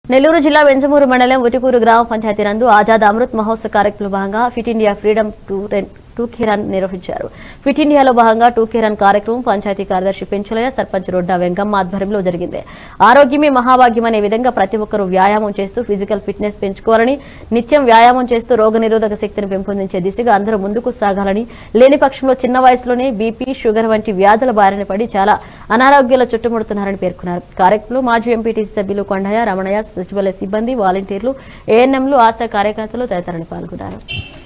నెల్లూరు జిల్లా వెంజమూరు మండలం ఉటికూరు గ్రామ పంచాయతీ నందు ఆజాద్ అమృత్ మహోత్సవ్ కార్యక్రమంలో భాగంగా fit India freedom tour two K run నిర్వహించారు ఫిట్ ఇండియాలో భాగంగా టూకే రన్ కార్యక్రమం పంచాయతీ కార్యదర్శి పెంచులయ్య సర్పంచ్ రొడ్డా వెంకమ్మ ఆధ్వర్యంలో జరిగింది ఆరోగ్యమే మహాభాగ్యం అనే విధంగా ప్రతి ఒక్కరూ వ్యాయామం చేస్తూ ఫిజికల్ ఫిట్నెస్ పెంచుకోవాలని నిత్యం వ్యాయామం చేస్తూ రోగనిరోధక శక్తిని పెంపొందించే దిశగా అందరూ ముందుకు సాగాలని లేని పక్షంలో చిన్న వయసులోనే బీపీ షుగర్ వంటి వ్యాధుల బారిన పడి చాలా అనారోగ్యాల చుట్టుముడుతున్నారని పేర్కొన్నారు కార్యక్రమంలో మాజీ ఎంపీటీసీ సభ్యులు కొండయ్య రమణయ్య సచివాలయ సిబ్బంది వాలంటీర్లు ఏఎన్ఎంలు ఆశా కార్యకర్తలు తదితరులు పాల్గొన్నారు